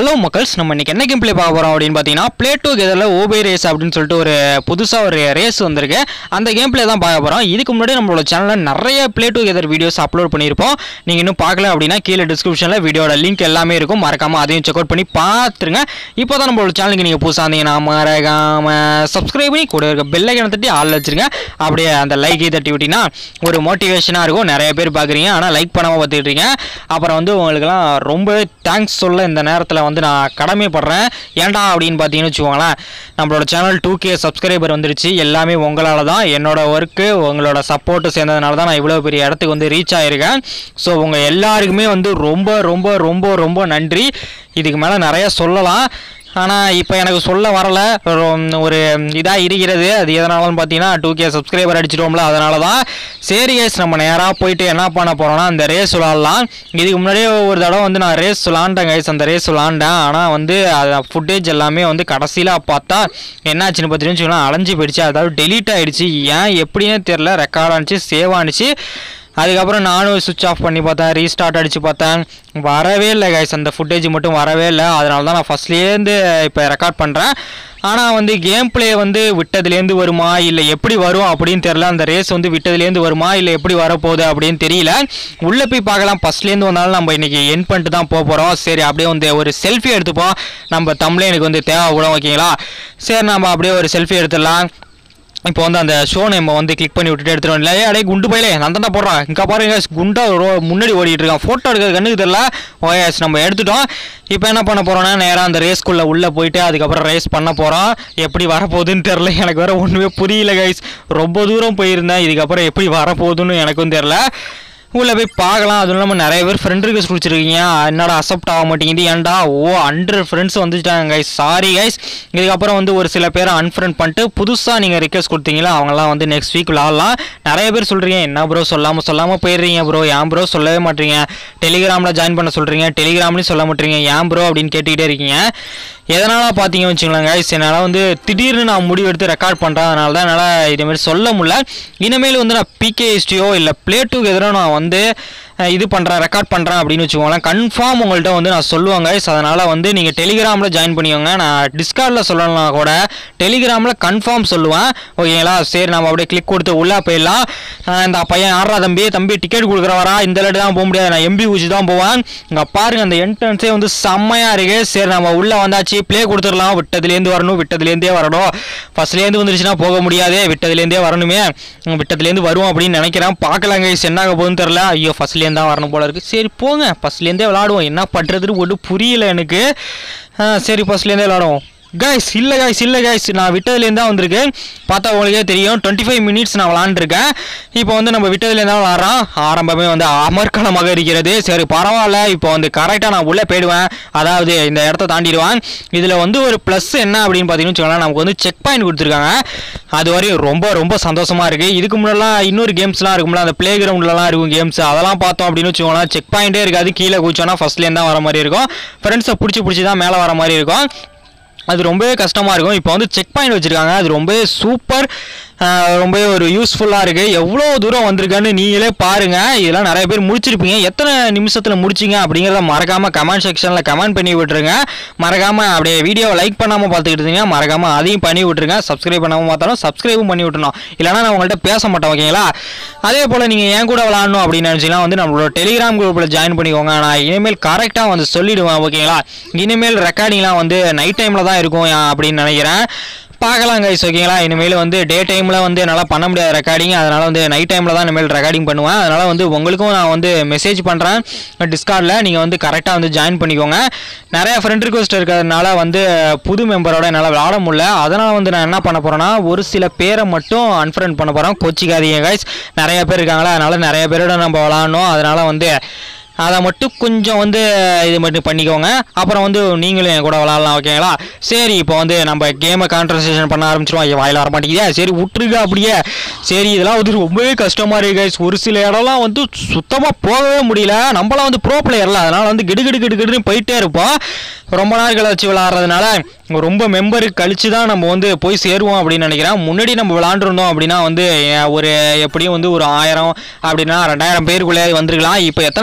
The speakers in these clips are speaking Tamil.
ஹலோ மக்கள்ஸ் நம்ம இன்னைக்கு என்ன கேம் ப்ளே பார்க்க போகிறோம் அப்படின்னு பார்த்தீங்கன்னா ப்ளே டூ கெதரில் ஓபே ரேஸ் அப்படின்னு சொல்லிட்டு ஒரு புதுசாக ஒரு ரேஸ் வந்திருக்கு அந்த கேம் ப்ளே தான் பார்க்க போகிறோம் இதுக்கு முன்னாடி நம்மளோட சேனலில் நிறைய play together videos upload பண்ணியிருப்போம் நீங்கள் இன்னும் பார்க்கல அப்படின்னா கீழே டிஸ்கிரிப்ஷனில் வீடியோட லிங்க் எல்லாமே இருக்கும் மறக்காமல் அதையும் செக் அவுட் பண்ணி பார்த்துருங்க இப்போ தான் நம்மளோட சேனலுக்கு நீங்கள் புதுசாக இருந்தீங்கன்னா மறக்காமல் சப்ஸ்கிரைப் பண்ணி கூட இருக்க பெல்லைக்கனை தட்டி ஆள் வச்சிருங்க அப்படியே அந்த லைக்கை தட்டி விட்டிங்கன்னா ஒரு மோட்டிவேஷனாக இருக்கும் நிறைய பேர் பார்க்குறீங்க ஆனால் லைக் பண்ணாமல் பார்த்துட்டு இருக்கீங்க அப்புறம் வந்து உங்களுக்குலாம் ரொம்பவே தேங்க்ஸ் சொல்ல இந்த நேரத்தில் வந்து நான் கடமைப்படுறேன் ஏன்டா அப்படின்னு பார்த்தீங்கன்னு வச்சுக்கோங்களேன் நம்மளோட சேனல் டூ கே சப்ஸ்கிரைபர் வந்துருச்சு எல்லாமே உங்களால் தான் என்னோட ஒர்க்கு உங்களோட சப்போர்ட்டு சேர்ந்ததுனால தான் நான் இவ்வளோ பெரிய இடத்துக்கு வந்து ரீச் ஆகிருக்கேன் ஸோ உங்கள் எல்லாருக்குமே வந்து ரொம்ப ரொம்ப ரொம்ப ரொம்ப நன்றி இதுக்கு மேலே நிறைய சொல்லலாம் ஆனால் இப்போ எனக்கு சொல்ல வரல ரொ- ஒரு இதாக இருக்கிறது அது எதனாலன்னு பார்த்தீங்கன்னா டூ கே சப்ஸ்கிரைபர் அடிச்சிட்டோம்ல அதனால தான் சரி கேஸ் நம்ம நேராக போயிட்டு என்ன பண்ண போகிறோம்னா அந்த ரேஸ் விளாட்லாம் இதுக்கு முன்னாடியே ஒரு தடவை வந்து நான் ரேஸ் விளாண்டேன் கைஸ் அந்த ரேஸ் விளாண்டேன் ஆனால் வந்து அது ஃபுட்டேஜ் எல்லாமே வந்து கடைசியில் பார்த்தா என்னாச்சுன்னு பார்த்தீங்கன்னு வச்சுக்கோங்களேன் அலைஞ்சு போயிடுச்சு அதாவது டெலீட் ஆயிடுச்சு ஏன் எப்படின்னே தெரில ரெக்கார்ட் ஆனிச்சு சேவ் ஆனிச்சு அதுக்கப்புறம் நானும் சுவிட்ச் ஆஃப் பண்ணி பார்த்தேன் ரீஸ்டார்ட் அடித்து பார்த்தேன் வரவே இல்லை கைஸ் அந்த ஃபுட்டேஜ் மட்டும் வரவே இல்லை அதனால தான் நான் ஃபஸ்ட்லேருந்து இப்போ ரெக்கார்ட் பண்ணுறேன் ஆனால் வந்து கேம் ப்ளே வந்து விட்டதுலேருந்து வருமா இல்லை எப்படி வரும் அப்படின்னு தெரில அந்த ரேஸ் வந்து விட்டதுலேருந்து வருமா இல்லை எப்படி வரப்போகுது அப்படின்னு தெரியல உள்ளே போய் பார்க்கலாம் ஃபஸ்ட்லேருந்து வந்தாலும் நம்ம இன்றைக்கி என் பண்ணிட்டு தான் போக போகிறோம் சரி அப்படியே வந்து ஒரு செல்ஃபி எடுத்துப்போம் நம்ம தமிழே எனக்கு வந்து தேவைப்படும் ஓகேங்களா சரி நம்ம அப்படியே ஒரு செல்ஃபி எடுத்துடலாம் இப்போ வந்து அந்த ஷோ நம்ம வந்து கிளிக் பண்ணி விட்டுட்டு எடுத்துருவோம் இல்லை அடே குண்டு பையிலே நான் தான் போடுறான் இங்கே பாருங்க குண்டா ரோ முன்னாடி ஓடிட்டு இருக்கான் ஃபோட்டோ எடுக்கிறது கண்ணுக்கு தெரியல ஓஎஸ் நம்ம எடுத்துட்டோம் இப்போ என்ன பண்ண போகிறோம்னா நேராக அந்த ரேஸ்க்குள்ளே உள்ளே போயிட்டு அதுக்கப்புறம் ரேஸ் பண்ண போகிறோம் எப்படி வரப்போகுதுன்னு தெரில எனக்கு வேற ஒன்றுமே புரியல கைஸ் ரொம்ப தூரம் போயிருந்தேன் இதுக்கப்புறம் எப்படி வரப்போகுதுன்னு எனக்கும் தெரில உள்ளே போய் பார்க்கலாம் அதுவும் இல்லாமல் நிறைய பேர் ஃப்ரெண்ட் ரிக்வஸ்ட் கொடுத்துருக்கீங்க என்னடா அக்செப்ட் ஆக மாட்டேங்குது ஏன்டா ஓ ஹண்ட்ரட் ஃப்ரெண்ட்ஸ் வந்துட்டாங்க கைஸ் சாரி கைஸ் இதுக்கப்புறம் வந்து ஒரு சில பேரை அன்ஃப்ரெண்ட் பண்ணிட்டு புதுசாக நீங்கள் ரிக்வஸ்ட் கொடுத்தீங்களா அவங்களாம் வந்து நெக்ஸ்ட் வீக் விளாட்லாம் நிறைய பேர் சொல்கிறீங்க என்ன ப்ரோ சொல்லாமல் சொல்லாமல் போயிடுறீங்க ப்ரோ ஏன் ப்ரோ சொல்லவே மாட்டீங்க டெலிகிராமில் ஜாயின் பண்ண சொல்கிறீங்க டெலிகிராம்லேயும் சொல்ல மாட்டீங்க ஏன் ப்ரோ அப்படின்னு கேட்டுக்கிட்டே இருக்கீங்க எதனால் பார்த்தீங்கன்னு வச்சுங்களேன் கைஸ் என்னால் வந்து திடீர்னு நான் முடிவு எடுத்து ரெக்கார்ட் பண்ணுறேன் அதனால தான் என்னால் இதேமாதிரி சொல்ல முடியல இனிமேல் வந்து நான் பிகேஎஸ்டியோ இல்லை ப்ளே டூக்கு எதிராக நான் வந்து அஹ், இது பண்ணுறேன் ரெக்கார்ட் பண்ணுறேன் அப்படின்னு வச்சுக்கோங்களேன் கன்ஃபார்ம் உங்கள்கிட்ட வந்து நான் சொல்லுவேன் கைஸ் அதனால் வந்து நீங்கள் டெலிகிராமில் ஜாயின் பண்ணிக்கோங்க நான் டிஸ்கார்டில் சொல்லலாம் கூட டெலிகிராமில் கன்ஃபார்ம் சொல்லுவேன் ஓகேங்களா சரி நம்ம அப்படியே கிளிக் கொடுத்து உள்ளே போயிடலாம் அஹ், இந்த பையன் ஆடுறா தம்பி தம்பி டிக்கெட் கொடுக்குறவரா இந்த லட்டு தான் போக முடியாது நான் எம்பி ஊசி தான் போவேன் இங்கே பாருங்க அந்த என்ட்ரன்ஸே வந்து செம்மையாக இருக்கு சரி நம்ம உள்ளே வந்தாச்சு ப்ளே கொடுத்துடலாம் விட்டதுலேருந்து வரணும் விட்டதுலேருந்தே வரணும் ஃபர்ஸ்ட்லேருந்து வந்துருச்சுன்னா போக முடியாதே விட்டதுலேருந்தே வரணுமே உம், விட்டதுலேருந்து வரும் அப்படின்னு நினைக்கிறேன் பார்க்கலாம் கைஸ் என்ன ஆக போகுதுன்னு தெரில ஐயோ ஃபர்ஸ்ட்லேருந்து தான் வரணும் போல இருக்கு சரி போங்க ஃபர்ஸ்ட்லேருந்தே விளாடுவோம் என்ன பண்ணுறதுன்னு ஒன்றும் புரியல எனக்கு ஆ, சரி ஃபர்ஸ்ட்லேருந்தே விளாடுவோம் கைஸ் இல்லை கைஸ் இல்லை கைஸ் நான் விட்டதுலேருந்து தான் வந்திருக்கேன் பார்த்தா உங்களுக்கே தெரியும் டுவெண்ட்டி ஃபைவ் மினிட்ஸ் நான் விளாண்டுருக்கேன் இப்போ வந்து நம்ம விட்டதுலேருந்து தான் விளாட்றோம் ஆரம்பமே வந்து அமர்க்கலமாக இருக்கிறது சரி பரவாயில்ல இப்போ வந்து கரெக்டாக நான் உள்ளே போயிடுவேன் அதாவது இந்த இடத்த தாண்டிடுவேன் இதில் வந்து ஒரு ப்ளஸ் என்ன அப்படின்னு பார்த்தீங்கன்னு வச்சுக்கோங்களேன் நமக்கு வந்து செக் பாயிண்ட் கொடுத்துருக்காங்க அது வரையும் ரொம்ப ரொம்ப சந்தோஷமாக இருக்குது இதுக்கு முன்னாடிலாம் இன்னொரு கேம்ஸ்லாம் இருக்கும்ல அந்த ப்ளே கிரவுண்ட்லலாம் இருக்கும் கேம்ஸ் அதெல்லாம் பார்த்தோம் அப்படின்னு வச்சுக்கோங்களேன் செக் பாயிண்டே இருக்காது கீழே குச்சோன்னா ஃபஸ்ட்லேருந்து தான் வர மாதிரி இருக்கும் ஃப்ரெண்ட்ஸை பிடிச்சி பிடிச்சி தான் மேலே வர மாதிரி இருக்கும் அது ரொம்பவே கஷ்டமாக இருக்கும் இப்போ வந்து செக் பாயிண்ட் வச்சுருக்காங்க அது ரொம்பவே சூப்பர் ரொம்பவே ஒரு யூஸ்ஃபுல்லாக இருக்குது எவ்வளோ தூரம் வந்திருக்கான்னு நீங்களே பாருங்கள் இதெல்லாம் நிறைய பேர் முடிச்சிருப்பீங்க எத்தனை நிமிஷத்தில் முடிச்சிங்க அப்படிங்கிறத மறக்காமல் கமெண்ட் செக்ஷனில் கமெண்ட் பண்ணி விட்டுருங்க மறக்காமல் அப்படியே வீடியோவை லைக் பண்ணாமல் பார்த்துக்கிட்டு இருந்தீங்க மறக்காமல் அதையும் பண்ணி விட்டுருங்க சப்ஸ்கிரைப் பண்ணாமல் பார்த்தாலும் சப்ஸ்கிரைபும் பண்ணி விட்டுணும் இல்லைனா நான் உங்கள்கிட்ட பேச மாட்டேன் ஓகேங்களா அதே போல் நீங்கள் என் கூட விளாடணும் அப்படின்னு நினச்சிங்கன்னா வந்து நம்மளோட டெலிகிராம் குரூப்பில் ஜாயின் பண்ணிக்கோங்க நான் இனிமேல் கரெக்டாக வந்து சொல்லிடுவேன் ஓகேங்களா இனிமேல் ரெக்கார்டிங்லாம் வந்து நைட் டைமில் தான் இருக்கும் அஹ் அப்படின்னு நினைக்கிறேன் பார்க்கலாம் கைஸ் ஓகேங்களா இனிமேல் வந்து டே டைமில் வந்து என்னால் பண்ண முடியாத ரெக்கார்டிங் அதனால் வந்து நைட் டைமில் தான் இனிமேல் ரெக்கார்டிங் பண்ணுவேன் அதனால் வந்து உங்களுக்கும் நான் வந்து மெசேஜ் பண்ணுறேன் டிஸ்கார்டில் நீங்கள் வந்து கரெக்டாக வந்து ஜாயின் பண்ணிக்கோங்க நிறைய ஃப்ரெண்ட் ரிக்வஸ்ட் இருக்கிறதுனால வந்து புது மெம்பரோட என்னால் விளாட முடியல அதனால் வந்து நான் என்ன பண்ண போகிறேன்னா ஒரு சில பேரை மட்டும் அன்ஃப்ரெண்ட் பண்ண போகிறேன் கோச்சிக்காதீங்க கைஸ் நிறைய பேர் இருக்காங்களா அதனால் நிறைய பேரோட நம்ம விளாடணும் அதனால் வந்து அதை மட்டும் கொஞ்சம் வந்து இது மட்டும் பண்ணிக்கோங்க அப்புறம் வந்து நீங்களும் என் கூட விளாட்லாம் ஓகேங்களா சரி இப்போ வந்து நம்ம கேமை கான்ட்ரன்சேஷன் பண்ண ஆரம்பிச்சிருவோம் ஐயோ வாயில வர மாட்டேங்குதே சரி விட்டுருங்க அப்படியே சரி இதெல்லாம் வந்து ரொம்பவே கஷ்டமாக இருக்கு guys. ஒரு சில இடம்லாம் வந்து சுத்தமாக போகவே முடியல நம்மளாம் வந்து ப்ரோ பிளேயர்ல அதனால் வந்து கிடு கிடு கிடு கிடுன்னு போயிட்டே இருப்போம் ரொம்ப நாள் கழிச்சு விளாட்றதுனால ரொம்ப மெம்பருக்கு கழிச்சு தான் நம்ம வந்து போய் சேருவோம் அப்படின்னு நினைக்கிறேன் முன்னாடி நம்ம விளாண்டுருந்தோம் அப்படின்னா வந்து அஹ், ஒரு எப்படியும் வந்து ஒரு ஆயிரம் அப்படின்னா ரெண்டாயிரம் பேருக்குள்ளே வந்திருக்கலாம் இப்போ எத்தனை பேருக்குள்ள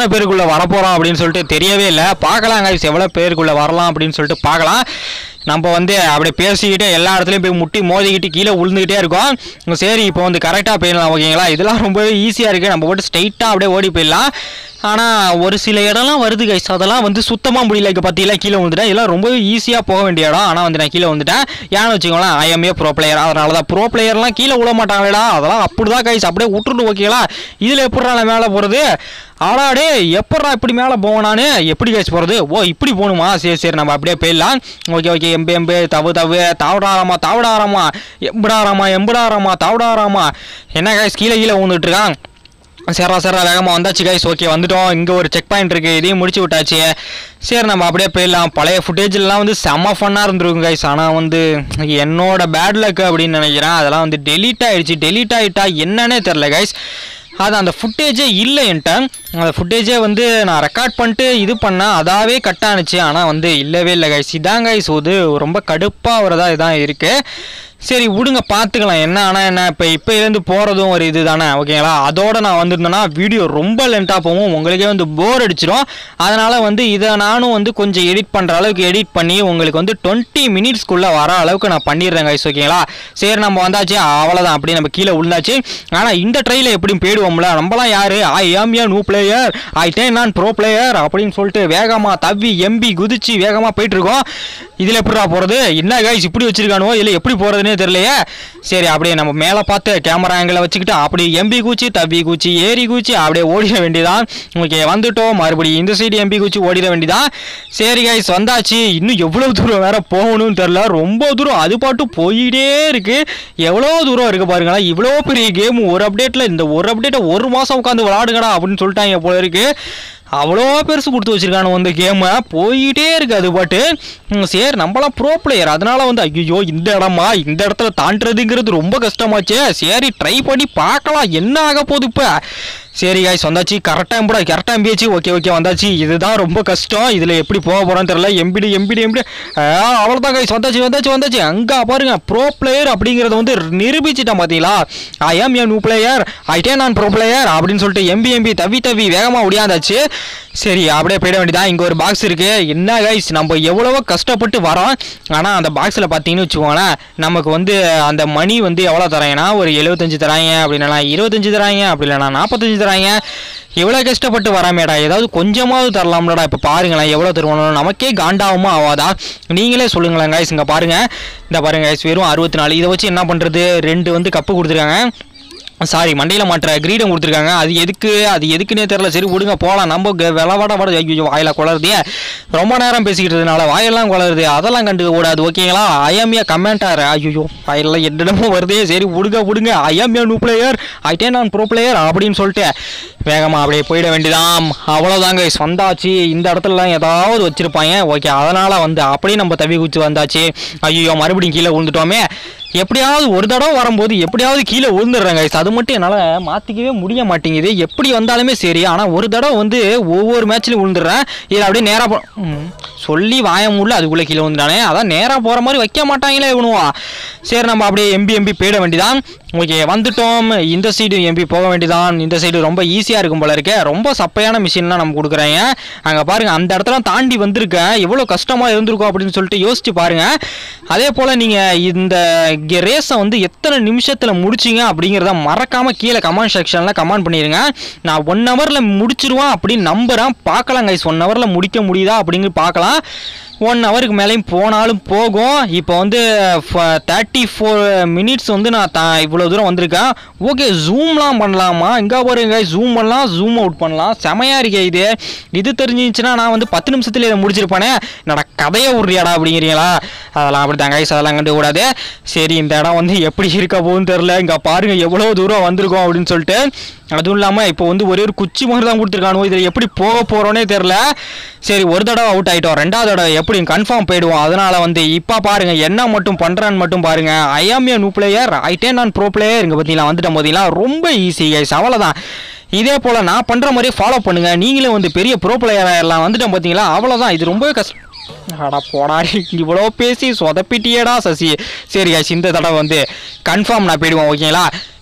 பேருக்குள்ளே வரப்போகிறோம் அப்படின்னு சொல்லிட்டு தெரியவே இல்லை பார்க்கலாம் கைஸ் எவ்வளோ பேருக்குள்ளே வரலாம் அப்படின்னு சொல்லிட்டு பார்க்கலாம் நம்ம வந்து அப்படியே பேசிக்கிட்டு எல்லா இடத்துலையும் போய் முட்டி மோதிக்கிட்டு கீழே விழுந்துக்கிட்டே இருக்கோம் சரி இப்போ வந்து கரெக்டாக போயிடலாம் ஓகேங்களா இதெல்லாம் ரொம்பவே ஈஸியாக இருக்குது நம்ம போட்டு ஸ்ட்ரைட்டாக அப்படியே ஓடி போயிடலாம் ஆனால் ஒரு சில இடம்லாம் வருது கைஸ் அதெல்லாம் வந்து சுத்தமாக முடியல இப்போ பார்த்தீங்களா கீழே விழுந்துட்டேன் இதெல்லாம் ரொம்பவே ஈஸியாக போக வேண்டிய இடம் ஆனால் வந்து நான் கீழே வந்துட்டேன் ஏன்னு வச்சுக்கோங்களேன் ஐஎம்ஏ ப்ரோ பிளேயர் அதனால தான் ப்ரோ பிளேயர்லாம் கீழே விழ மாட்டாங்களேடா அதெல்லாம் அப்படி தான் கைஸ் அப்படியே விட்டுட்டு ஓகேங்களா இதில் எப்படிடா நான் மேலே போகிறது ஆடா டே எப்படா இப்படி மேலே போவேன் நான் எப்படி கைஸ் போகிறது ஓ இப்படி போகணுமா சரி சரி நம்ம அப்படியே போயிடலாம் ஓகே ஓகே எம்பு எம்பு தவு தவு தாவடாராமா தாவடாராமா எம்புடாராமா எம்புடாராமா தாவடாராமா என்ன கைஸ் கீழே கீழே விழுந்துட்டு இருக்கான் சரா சரா வேகமாக வந்தாச்சு கைஸ் ஓகே வந்துட்டோம் இங்கே ஒரு செக் பாயிண்ட் இருக்குது இதையும் முடிச்சு விட்டாச்சு சரி நம்ம அப்படியே போயிடலாம் பழைய ஃபுட்டேஜ்லாம் வந்து செம்ம ஃபன்னாக இருந்திருக்கும் கைஸ் ஆனால் வந்து என்னோட பேட் லக் அப்படின்னு நினைக்கிறேன் அதெல்லாம் வந்து டெலீட் ஆயிடுச்சு டெலீட் ஆகிட்டா என்னன்னே தெரில கைஸ் அது அந்த ஃபுட்டேஜே இல்லை என்கிட்ட அந்த ஃபுட்டேஜே வந்து நான் ரெக்கார்ட் பண்ணிட்டு இது பண்ணேன் அதாவே கட் ஆனுச்சு ஆனால் வந்து இல்லவே இல்லை கைஸ் இதான் கைஸ் இது ரொம்ப கடுப்பாக வரதா இதான் இருக்குது சரி விடுங்க பார்த்துக்கலாம் என்ன ஆனால் என்ன இப்போ இப்போலேருந்து போகிறதும் ஒரு இது தானே ஓகேங்களா அதோட நான் வந்திருந்தேன்னா வீடியோ ரொம்ப லென்த்தாக போகும் உங்களுக்கே வந்து போர் அடிச்சிடும் அதனால் வந்து இதை நானும் வந்து கொஞ்சம் எடிட் பண்ணுற அளவுக்கு எடிட் பண்ணி உங்களுக்கு வந்து டுவெண்ட்டி மினிட்ஸ்க்குள்ளே வர அளவுக்கு நான் பண்ணிடுறேன் கைஸ் ஓகேங்களா சரி நம்ம வந்தாச்சு அவ்வளோதான் அப்படி நம்ம கீழே விழுந்தாச்சு ஆனால் இந்த ட்ரையில் எப்படியும் போயிடுவோம்ல நம்மளாம் யார் I am a new player I then நான் ப்ரோ பிளேயர் அப்படின்னு சொல்லிட்டு வேகமாக தவி எம்பி குதிச்சு வேகமாக போயிட்டு இருக்கோம் இதில் எப்படிடா போகிறது என்ன கைஸ் இப்படி வச்சிருக்கானுவோ இல்லை எப்படி போகிறதுனே தெரியலையே சரி அப்படியே நம்ம மேலே பார்த்து கேமரா ஆங்கிளை வச்சுக்கிட்டு அப்படி எம்பி கூச்சி தவி கூச்சி ஏறி கூச்சி அப்படியே ஓடிட வேண்டியதான் ஓகே வந்துட்டோம் மறுபடியும் இந்த சைடு எம்பி கூச்சி ஓடிட வேண்டியதான் சரி கைஸ் வந்தாச்சு இன்னும் எவ்வளோ தூரம் வேற போகணும்னு தெரில ரொம்ப தூரம் அது பாட்டு போயிட்டே இருக்கு எவ்வளோ தூரம் இருக்கு பாருங்களேன் இவ்வளோ பெரிய கேம் ஒரு அப்டேட்டில் இந்த ஒரு அப்டேட்டை ஒரு மாதம் உட்காந்து விளாடுங்கடா அப்படின்னு சொல்லிட்டாங்க போல இருக்கு அவ்வளோ பெருசு கொடுத்து வச்சிருக்கானு இந்த கேமை போயிட்டே இருக்கு அது பாட்டு ம், சரி நம்மளாம் ப்ரோ பிளேயர் அதனால வந்து ஐயோ இந்த இடமா இந்த இடத்துல தாண்டுறதுங்கிறது ரொம்ப கஷ்டமாச்சே சரி ட்ரை பண்ணி பார்க்கலாம் என்ன ஆக போகுது இப்போ சரி காய்ஸ் வந்தாச்சு கரெக்டாக எம்படா கரெக்டாக எம்பியாச்சு ஓகே ஓகே வந்தாச்சு இதுதான் ரொம்ப கஷ்டம் இதில் எப்படி போக போகிறோன்னு தெரியல எம்பிடி எம்பிடி எம்பிடி அவ்வளோதான் காய்ஸ் வந்தாச்சு வந்தாச்சு வந்தாச்சு அங்கே பாருங்க ப்ரோ பிளேயர் அப்படிங்கிறத வந்து நிரூபிச்சிட்டேன் பார்த்தீங்களா ஐ ஆம் ஏ நியூ பிளேயர் ஐ டே நான் ப்ரோ பிளேயர் அப்படின்னு சொல்லிட்டு எம்பி எம்பி தவி தவி வேகமாக ஒடியாந்தாச்சு சரி அப்படியே போயிட வேண்டியதான் இங்கே ஒரு பாக்ஸ் இருக்குது என்ன கைஸ் நம்ம எவ்வளவோ கஷ்டப்பட்டு வரோம் ஆனால் அந்த பாக்ஸில் பார்த்தீங்கன்னு வச்சுக்கோங்களேன் நமக்கு வந்து அந்த மணி வந்து எவ்வளோ தராங்கன்னா ஒரு எழுபத்தஞ்சு தராங்க அப்படின்னா இருபத்தஞ்சு தராங்க அப்படி இல்லைனா நாற்பத்தஞ்சு தராங்க எவ்வளோ கஷ்டப்பட்டு வராமேடா ஏதாவது கொஞ்சமாவது தரலாம்லடா இப்போ பாருங்களேன் எவ்வளோ தருவானோ நமக்கே காண்டாகுமா ஆகாதா நீங்களே சொல்லுங்களேன் கைஸ் இங்கே பாருங்கள் இந்த பாருங்க guys, வெறும் அறுபத்தி நாலு இதை வச்சு என்ன பண்ணுறது ரெண்டு வந்து கப்பு கொடுத்துருக்காங்க சாரி மண்டையில் மாட்டுற கிரீடம் கொடுத்துருக்காங்க அது எதுக்கு அது எதுக்குன்னே தெரில சரி விடுங்க போகலாம் நம்ம க- விளவாட வாட ஐயோ வாயில குளருதே ரொம்ப நேரம் பேசிக்கிட்டதுனால வாயெல்லாம் குளருது அதெல்லாம் கண்டு கூடாது ஓகேங்களா ஐஎம்ஏ கமெண்டார் ஐயோ வாயெல்லாம் என்னிடமோ வருதே சரி விடுங்க விடுங்க ஐஎம்ஏ நியூ பிளேயர் ஐட்டே நான் ப்ரோ பிளேயர் அப்படின்னு சொல்லிட்டு வேகமாக அப்படியே போயிட வேண்டியதாம் அவ்வளோதாங்க வந்தாச்சு இந்த இடத்துலலாம் ஏதாவது வச்சுருப்பாங்க ஓகே அதனால் வந்து அப்படியே நம்ம தவி குச்சி வந்தாச்சு ஐயோ மறுபடியும் கீழே விழுந்துட்டோமே எப்படியாவது ஒரு தடவை வரும்போது எப்படியாவது கீழே விழுந்துடுறேன் guys அது மட்டும் என்னால் மாற்றிக்கவே முடிய மாட்டேங்குது எப்படி வந்தாலுமே சரி ஆனால் ஒரு தடவை வந்து ஒவ்வொரு மேட்ச்லையும் விழுந்துடுறேன் இதில் அப்படியே நேராக போ ம், சொல்லி வாய முடியல அதுக்குள்ளே கீழே விழுந்துட்டானே அதான் நேராக போகிற மாதிரி வைக்க மாட்டாங்களே இவனுவா சரி நம்ம அப்படியே எம்பி எம்பி போயிட வேண்டியதான் ஓகே வந்துட்டோம் இந்த சைடு எம்பி போக வேண்டியதான் இந்த சைடு ரொம்ப ஈஸியாக இருக்கும் போல இருக்கே ரொம்ப சப்பையான மிஷின்லாம் நம்ம கொடுக்குறாங்க அங்கே பாருங்கள் அந்த இடத்துல தாண்டி வந்திருக்கேன் எவ்வளோ கஷ்டமாக இருந்திருக்கும் அப்படின்னு சொல்லிட்டு யோசிச்சு பாருங்கள் அதே போல் நீங்கள் இந்த ரேஸை வந்து எத்தனை நிமிஷத்தில் முடிச்சிங்க அப்படிங்கிறத மறக்காமல் கீழே கமெண்ட் செக்ஷனில் கமெண்ட் பண்ணிடுங்க நான் ஒன் ஹவரில் முடிச்சிருவேன் அப்படின்னு நம்புகிறேன் பார்க்கலாம் கைஸ் ஒன் ஹவரில் முடிக்க முடியுதா அப்படிங்கிறது பார்க்கலாம் ஒன் ஹவருக்கு மேலேயும் போனாலும் போகும் இப்போ வந்து தேர்ட்டி ஃபோர் மினிட்ஸ் வந்து நான் த இவ்வளோ தூரம் வந்திருக்கேன் ஓகே ஜூம்லாம் பண்ணலாமா இங்கே பாருங்க ஜூம் பண்ணலாம் ஜூம் அவுட் பண்ணலாம் செமையாக இருக்கே இது இது தெரிஞ்சிச்சுன்னா நான் வந்து பத்து நிமிஷத்துல இதை முடிச்சிருப்பேனே என்னடா கதையை விட்றியாடா அப்படிங்கிறீங்களா அதெல்லாம் அப்படி தாங்க அதெல்லாம் கண்டு கூடாது சரி இந்த இடம் வந்து எப்படி இருக்க போகுதுன்னு தெரில இங்கே பாருங்க எவ்வளோ தூரம் வந்திருக்கோம் அப்படின்னு சொல்லிட்டு அதுவும் இல்லாமல் இப்போ வந்து ஒரே ஒரு குச்சி மாதிரி தான் கொடுத்துருக்கானோ இதில் எப்படி போக போகிறோன்னே தெரில சரி ஒரு தடவை அவுட் ஆகிட்டோம் ரெண்டாவது தடவை எப்படி கன்ஃபார்ம் போயிடுவோம் அதனால் வந்து இப்போ பாருங்க என்ன மட்டும் பண்ணுறான்னு மட்டும் பாருங்க I am a new player I then நான் ப்ரோ பிளேயர் இங்கே பார்த்தீங்களா வந்துட்டோம் பார்த்தீங்களா ரொம்ப ஈஸி கைஸ் அவ்வளோதான் இதே போல் நான் பண்ணுற மாதிரியே ஃபாலோ பண்ணுங்கள் நீங்களே வந்து பெரிய ப்ரோ பிளேயராக எல்லாம் வந்துட்டோம் பார்த்தீங்களா அவ்வளோதான் இது ரொம்பவே கஷ்டம் அடா போடாடி இவ்வளோ பேசி சொதப்பிட்டியேடா சசி சரி guys இந்த தடவை வந்து கன்ஃபார்ம் நான் போயிடுவேன் ஓகேங்களா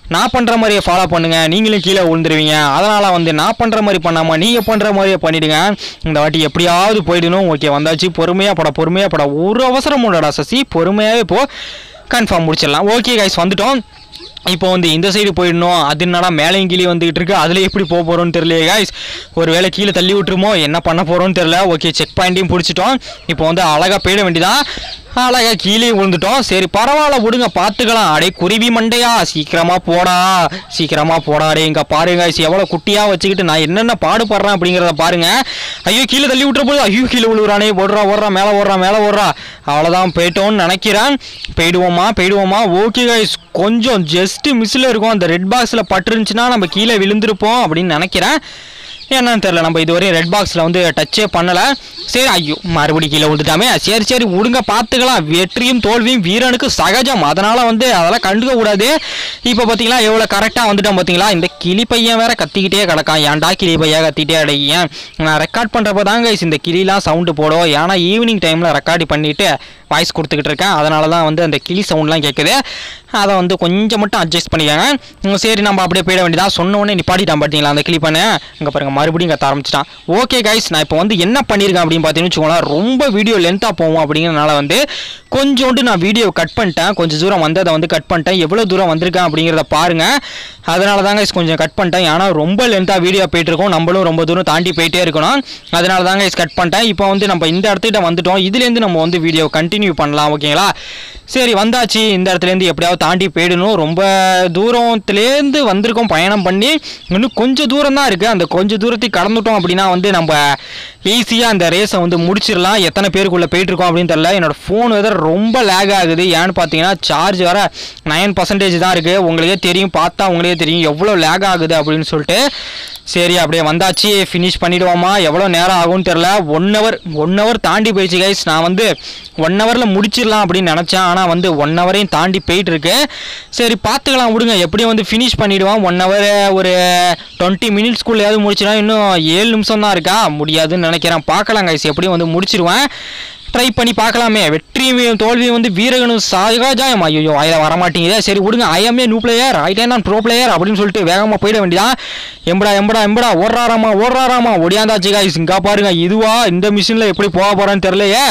நான் பண்ணுற மாதிரியே ஃபாலோ பண்ணுங்கள் நீங்களும் கீழே விழுந்துருவீங்க அதனால் வந்து நான் பண்ணுற மாதிரி பண்ணாமல் நீங்கள் பண்ணுற மாதிரியே பண்ணிவிடுங்க இந்த வாட்டி எப்படியாவது போயிடணும் ஓகே வந்தாச்சு பொறுமையாக பட பொறுமையாக பட ஒரு அவசரம் இல்லடா சசி பொறுமையாகவே போ கன்ஃபார்ம் முடிச்சிடலாம் ஓகே கைஸ் வந்துட்டோம் இப்போ வந்து இந்த சைடு போயிடணும் அது என்னடா மேலேயும் கீழே வந்துகிட்டு இருக்கு அதில் எப்படி போக போகிறோம்னு தெரியலையே காய்ஸ் ஒரு வேளை கீழே தள்ளி விட்டுருமோ என்ன பண்ண போகிறோம்னு தெரியல ஓகே செக் பாயிண்ட்டையும் பிடிச்சிட்டோம் இப்போ வந்து அழகாக போயிட வேண்டியதான் அழகாக கீழே விழுந்துட்டோம் சரி பரவாயில்ல விடுங்க பார்த்துக்கலாம் அடே குருவி மண்டையா சீக்கிரமா போடா சீக்கிரமா போடா அடே இங்க பாருங்க guys, எவ்வளவு குட்டியா வச்சுக்கிட்டு நான் என்னென்ன பாடுபடுறேன் அப்படிங்கிறத பாருங்க ஐயோ கீழே தள்ளி விட்டுற போது ஐயோ கீழே விழுவுறானே ஓடுறா ஓடுறா மேலே ஓடுறா மேலே ஓடுறா அவ்வளோதான் போயிட்டோம்னு நினைக்கிறேன் போயிடுவோமா போயிடுவோமா ஓகே கைஸ் கொஞ்சம் ஜஸ்ட் மிஸ்ஸில் இருக்கும் அந்த ரெட் பாக்ஸில் பட்டுருந்துச்சுன்னா நம்ம கீழே விழுந்திருப்போம் அப்படின்னு நினைக்கிறேன் என்னன்னு தெரியல நம்ம இதுவரையும் ரெட் பாக்ஸில் வந்து டச்சே பண்ணலை சரி ஐயோ மறுபடியும் கீழே விழுந்துட்டாமே சரி சரி விடுங்க பார்த்துக்கலாம் வெற்றியும் தோல்வியும் வீரனுக்கு சகஜம் அதனால் வந்து அதெல்லாம் கண்டுக்க கூடாது இப்போ பார்த்தீங்களா எவ்வளோ கரெக்டாக வந்துட்டோம் பார்த்தீங்களா இந்த கிளி பையன் வேற கத்திக்கிட்டே கிடக்கான் ஏன்டா கிளி பையன் கத்திட்டே அடையேன் நான் ரெக்கார்ட் பண்ணுறப்ப தாங்க இந்த கிளிலாம் சவுண்டு போடும் ஏன்னா ஈவினிங் டைமில் ரெக்கார்டு பண்ணிவிட்டு வாய்ஸ் கொடுத்துக்கிட்டு இருக்கேன் அதனால தான் வந்து அந்த கிளி சவுண்ட்லாம் கேட்குது அதை வந்து கொஞ்சம் மட்டும் அட்ஜஸ்ட் பண்ணிக்கோங்க உம், சரி நம்ம அப்படியே போயிட வேண்டியதான் சொன்ன உடனே நிப்பாட்டிட்டான் பார்த்தீங்களா அந்த கிளி பண்ண இங்கே பாருங்கள் மறுபடியும் கத்த ஆரம்பிச்சிட்டான் ஓகே கைஸ் நான் இப்போ வந்து என்ன பண்ணியிருக்கேன் அப்படின்னு பார்த்தீங்கன்னு வச்சுக்கோங்களேன் ரொம்ப வீடியோ லென்த்தாக போகும் அப்படிங்கிறனால வந்து கொஞ்சோண்டு நான் வீடியோ கட் பண்ணிட்டேன் கொஞ்சம் தூரம் வந்து அதை வந்து கட் பண்ணிட்டேன் எவ்வளோ தூரம் வந்திருக்கேன் அப்படிங்கிறத பாருங்கள் அதனால தான் guys கொஞ்சம் கட் பண்ணிட்டேன் ஏன்னா ரொம்ப லென்த்தாக வீடியோ போயிட்டு இருக்கோம் நம்மளும் ரொம்ப தூரம் தாண்டி போயிட்டே இருக்கணும் அதனால தான் guys கட் பண்ணிட்டேன் இப்போ வந்து நம்ம இந்த இடத்துக்கிட்ட வந்துட்டோம் இதுலேருந்து நம்ம வந்து வீடியோ கண்டினியூ பண்ணலாம் ஓகேங்களா சரி வந்தாச்சு இந்த இடத்துலேருந்து எப்படியாவது தாண்டி போயிடணும் ரொம்ப தூரத்துலேருந்து வந்திருக்கோம் பயணம் பண்ணி இன்னும் கொஞ்சம் தூரம் தான் இருக்குது அந்த கொஞ்சம் தூரத்தை கடந்துட்டோம் அப்படின்னா வந்து நம்ம ஈஸியாக அந்த ரேஸை வந்து முடிச்சிடலாம் எத்தனை பேருக்குள்ளே போயிட்டுருக்கோம் அப்படின்னு தெரியல என்னோட ஃபோன் வேறு ரொம்ப லேக் ஆகுது ஏன்னு பார்த்தீங்கன்னா சார்ஜ் வேறு நைன் பர்சன்டேஜ் தான் இருக்குது உங்களுக்கே தெரியும் பார்த்தா உங்களுக்கே தெரியும் எவ்வளோ லேக் ஆகுது அப்படின்னு சொல்லிட்டு சரி அப்படியே வந்தாச்சு ஃபினிஷ் பண்ணிடுவோமா எவ்வளோ நேரம் ஆகும்னு தெரில ஒன் ஹவர் ஒன் ஹவர் தாண்டி போயிடுச்சு கைஸ் நான் வந்து ஒன் ஹவரில் முடிச்சிடலாம் அப்படின்னு நினச்சேன் ஆனால் வந்து ஒன் ஹவரையும் தாண்டி போயிட்டு இருக்கு சரி பார்த்துக்கலாம் விடுங்க எப்படியும் வந்து ஃபினிஷ் பண்ணிடுவோம் ஒன் ஹவர் ஒரு டுவெண்ட்டி மினிட்ஸ்க்குள்ளேயாவது முடிச்சிடும் இன்னும் ஏழு நிமிஷம் தான் இருக்கா முடியாதுன்னு நினைக்கிறேன் பார்க்கலாம் கைஸ் எப்படியும் வந்து முடிச்சிருவேன் ட்ரை பண்ணி பார்க்கலாமே வெற்றியும் தோல்வியும் வந்து வீரகனும் சகஜாயம் ஐயோ வாயில வரமாட்டேங்குதே சரி விடுங்க ஐஎம்ஏ நியூ பிளேயர் ஐ நான் ப்ரோ பிளேயர் அப்படின்னு சொல்லிட்டு வேகமாக போயிட வேண்டியதான் எம்படா எம்படா எம்படா ஓடுறாராமா ஓடுறாராமா ஒடியாந்தாச்சு காய்ஸ் இங்கே பாருங்க இதுவா இந்த மிஷினில் எப்படி போக போகிறேன்னு தெரிலையே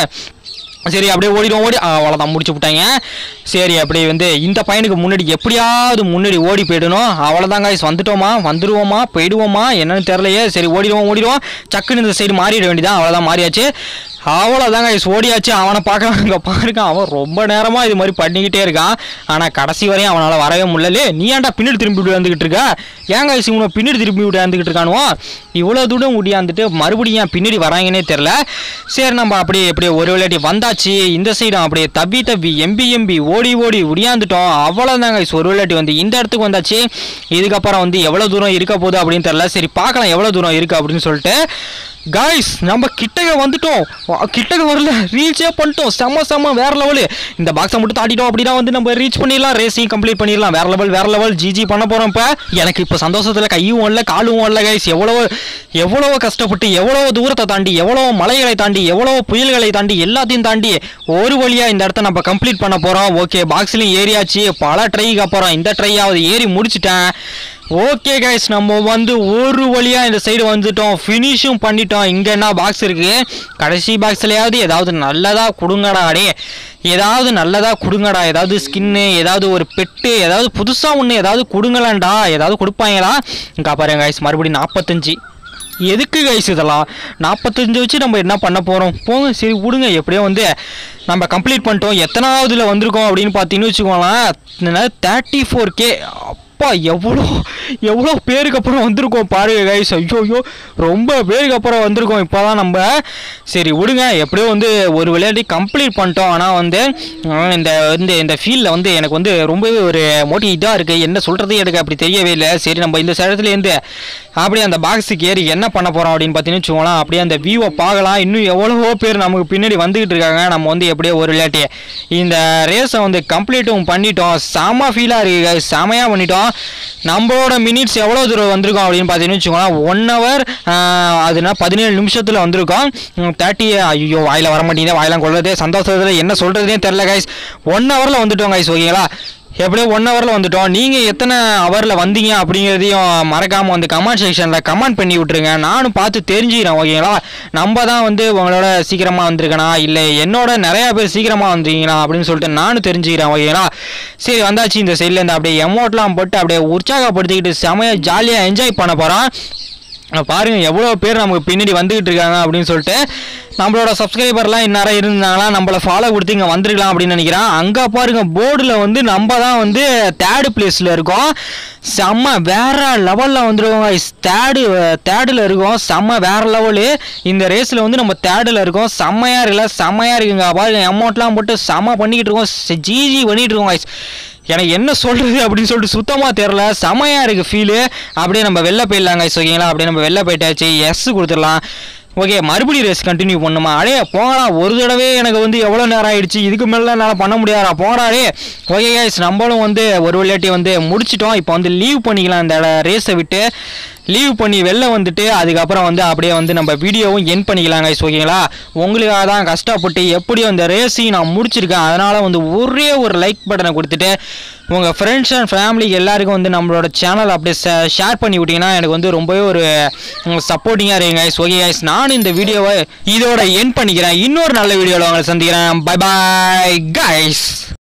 சரி அப்படியே ஓடிடும் ஓடி ஆ, அவ்வளோதான் முடிச்சு விட்டாங்க சரி அப்படியே வந்து இந்த பையனுக்கு முன்னாடி எப்படியாவது முன்னாடி ஓடி போயிடணும் அவ்வளோதான் guys வந்துட்டோமா வந்துடுவோமா போயிடுவோமா என்னன்னு தெரிலையே சரி ஓடிடுவோம் ஓடிடுவோம் சக்குன்னு இந்த சைடு மாறிட வேண்டியதான் அவ்வளோதான் மாறியாச்சு அவ்வளோதாங்க guys ஓடியாச்சு அவனை பார்க்கலாம் இங்கே பாருங்க அவன் ரொம்ப நேரமாக இது மாதிரி பண்ணிக்கிட்டே இருக்கான் ஆனால் கடைசி வரையும் அவனால் வரவே முடியல நீ ஏன்டா பின்னாடி திரும்பி விட்டு வந்துக்கிட்டு இருக்க ஏன் guys இவனை பின்னாடி திரும்பி விட்டு வந்துக்கிட்டு இருக்கானுவோ இவ்வளோ தூரம் முடியாந்துட்டு மறுபடியும் ஏன் பின்னாடி வராங்கன்னே தெரில சரி நம்ம அப்படியே அப்படியே ஒரு விளையாட்டி வந்தாச்சு இந்த சைடும் அப்படியே தப்பி தப்பி எம்பி எம்பி ஓடி ஓடி உடியாந்துட்டோம் அவ்வளோதாங்க guys ஒரு விளையாட்டி வந்து இந்த இடத்துக்கு வந்தாச்சு இதுக்கப்புறம் வந்து எவ்வளோ தூரம் இருக்க போகுது அப்படின்னு தெரில சரி பார்க்கலாம் எவ்வளோ தூரம் இருக்குது அப்படின்னு சொல்லிட்டு காய்ஸ் நம்ம கிட்டக வந்துட்டோம் வா- கிட்டக வரல ரீச்சே பண்ணிட்டோம் செம்ம செம்ம வேற லெவலு இந்த பாக்ஸை மட்டும் தாட்டிட்டோம் அப்படின்னா வந்து நம்ம ரீச் பண்ணிடலாம் ரேஸையும் கம்ப்ளீட் பண்ணிடலாம் வேற லெவல் வேற லெவல் ஜிஜி பண்ண போகிறோம் இப்போ எனக்கு இப்போ சந்தோஷத்தில் கையும் ஓடல காலும் ஓடல கைஸ் எவ்வளவோ எவ்வளவோ கஷ்டப்பட்டு எவ்வளவோ தூரத்தை தாண்டி எவ்வளவோ மலைகளை தாண்டி எவ்வளவோ புயல்களை தாண்டி எல்லாத்தையும் தாண்டி ஒரு வழியாக இந்த இடத்த நம்ம கம்ப்ளீட் பண்ண போகிறோம் ஓகே பாக்ஸ்லையும் ஏறியாச்சு பல ட்ரைக்கு அப்புறம் இந்த ட்ரையாவது ஏறி முடிச்சிட்டேன் ஓகே கைஸ் நம்ம வந்து ஒரு வழியாக இந்த சைடு வந்துட்டோம் ஃபினிஷும் பண்ணிட்டோம் இங்கே என்ன பாக்ஸ் இருக்கு கடைசி பாக்ஸ்லையாவது ஏதாவது நல்லதாக கொடுங்கடா அடே ஏதாவது நல்லதாக கொடுங்கடா ஏதாவது ஸ்கின்னு ஏதாவது ஒரு பெட்டு ஏதாவது புதுசாக ஒன்று ஏதாவது கொடுங்களாண்டா ஏதாவது கொடுப்பாங்களா இங்கே பாருங்க கைஸ் மறுபடியும் நாற்பத்தஞ்சு எதுக்கு கைஸ் இதெல்லாம் நாற்பத்தஞ்சு வச்சு நம்ம என்ன பண்ண போகிறோம் போங்க சரி விடுங்க எப்படியோ வந்து நம்ம கம்ப்ளீட் பண்ணிட்டோம் எத்தனாவதுல வந்திருக்கோம் அப்படின்னு பார்த்தீங்கன்னு வச்சுக்கோங்களேன் தேர்ட்டி ஃபோர் கே அப்பா எவ்வளோ எவ்வளோ பேருக்கு அப்புறம் வந்திருக்கோம் பாருங்க கைஸ் ஐயோ ஐயோ ரொம்ப பேருக்கு அப்புறம் வந்திருக்கோம் இப்போ தான் நம்ம சரி விடுங்க எப்படியோ வந்து ஒரு விளையாட்டி கம்ப்ளீட் பண்ணிட்டோம் ஆனால் வந்து அஹ், இந்த இந்த இந்த ஃபீல்டில் வந்து எனக்கு வந்து ரொம்பவே ஒரு மோட்டிவேட்டாக இருக்குது என்ன சொல்கிறது எனக்கு அப்படி தெரியவே இல்லை சரி நம்ம இந்த இடத்துலேருந்து அப்படியே அந்த பாக்ஸுக்கு ஏறி என்ன பண்ண போகிறோம் அப்படின்னு பார்த்தீங்கன்னு வச்சுக்கோங்களேன் அப்படியே அந்த வியூவை பார்க்கலாம் இன்னும் எவ்வளவோ பேர் நமக்கு பின்னாடி வந்துக்கிட்டு இருக்காங்க நம்ம வந்து எப்படியோ ஒரு விளையாட்டி இந்த ரேஸை வந்து கம்ப்ளீட்டும் பண்ணிட்டோம் செம ஃபீலாக இருக்குது guys. செமையாக பண்ணிட்டோம் நம்மளோட மினிட்ஸ் எவ்வளோ தூரம் வந்திருக்கோம் அப்படின்னு பார்த்தீங்கன்னு வச்சுக்கோங்களேன் ஒன் ஹவர் அதுனா பதினேழு நிமிஷத்தில் வந்திருக்கோம் தேர்ட்டி ஐயோ வாயில் வர மாட்டேங்குது வாயிலாம் கொள்வது சந்தோஷத்தில் என்ன சொல்கிறதுனே தெரில கைஸ் ஒன் ஹவரில் வந்துட்டோம் கைஸ் ஓகேங்களா எப்படியோ ஒன் ஹவரில் வந்துட்டோம் நீங்கள் எத்தனை ஹவரில் வந்தீங்க அப்படிங்கிறதையும் மறக்காமல் வந்து கமெண்ட் செக்ஷனில் கமெண்ட் பண்ணி விட்ருங்க நானும் பார்த்து தெரிஞ்சுக்கிறேன் ஓகேங்களா நம்ம தான் வந்து உங்களோட சீக்கிரமாக வந்திருக்கனா இல்லை என்னோட நிறையா பேர் சீக்கிரமாக வந்திருக்கீங்களா அப்படின்னு சொல்லிட்டு நானும் தெரிஞ்சுக்கிறேன் ஓகேங்களா சரி வந்தாச்சு இந்த சைட்லேருந்து அப்படியே எமௌண்ட்லாம் போட்டு அப்படியே உற்சாகப்படுத்திக்கிட்டு செமையாக ஜாலியாக என்ஜாய் பண்ண போகிறோம் பாருங்க எவ்வளோ பேர் நமக்கு பின்னாடி வந்துகிட்டு இருக்காங்க அப்படின்னு சொல்லிட்டு நம்மளோட சப்ஸ்கிரைபர்லாம் இந்நேரம் இருந்தாங்களா நம்மளை ஃபாலோ கொடுத்து இங்கே வந்திருக்கலாம் அப்படின்னு நினைக்கிறேன் அங்கே பாருங்க போர்டில் வந்து நம்ம தான் வந்து தேர்டு பிளேஸில் இருக்கோம் செம்ம வேற லெவலில் வந்துருவோம் தேர்டு தேர்டில் இருக்கோம் செம்ம வேற லெவலு இந்த ரேஸில் வந்து நம்ம தேர்டில் இருக்கோம் செம்மையாக இருக்குல்ல செம்மையாக இருக்குங்க பாருங்க அமௌண்ட்லாம் போட்டு செம்ம பண்ணிக்கிட்டு இருக்கோம் ஜிஜி பண்ணிகிட்டு இருக்கோம் guys. எனக்கு என்ன சொல்கிறது அப்படின்னு சொல்லிட்டு சுத்தமாக தெரில செமையாக இருக்குது ஃபீலு அப்படியே நம்ம வெளில போயிடலாங்க ஓகேங்களா அப்படியே நம்ம வெளில போயிட்டாச்சு எஸ் கொடுத்துடலாம் ஓகே மறுபடியும் ரேஸ் கண்டினியூ பண்ணுமா அடே போங்கடா ஒரு தடவை எனக்கு வந்து எவ்வளோ நேரம் ஆயிடுச்சு இதுக்கு மேலே என்னால் பண்ண முடியாதா போங்கடாடே ஓகே கைஸ் நம்மளும் வந்து ஒரு விளையாட்டி வந்து முடிச்சிட்டோம் இப்போ வந்து லீவ் பண்ணிக்கலாம் இந்த ரேஸை விட்டு லீவ் பண்ணி வெளில வந்துட்டு அதுக்கப்புறம் வந்து அப்படியே வந்து நம்ம வீடியோவும் என் பண்ணிக்கலாம் கைஸ் ஓகேங்களா உங்களுக்காக தான் கஷ்டப்பட்டு எப்படியும் அந்த ரேஸையும் நான் முடிச்சிருக்கேன் அதனால் வந்து ஒரே ஒரு லைக் பட்டனை கொடுத்துட்டு உங்கள் ஃப்ரெண்ட்ஸ் அண்ட் ஃபேமிலிக்கு எல்லாருக்கும் வந்து நம்மளோட சேனல் அப்படியே ஷேர் பண்ணி விட்டிங்கன்னா எனக்கு வந்து ரொம்பவே ஒரு சப்போர்ட்டிங்காக இருங்க கைஸ் ஓகே கைஸ் நானும் இந்த வீடியோவை இதோட என் பண்ணிக்கிறேன் இன்னொரு நல்ல வீடியோவில் உங்களை சந்திக்கிறேன் பை பாய் கைஸ்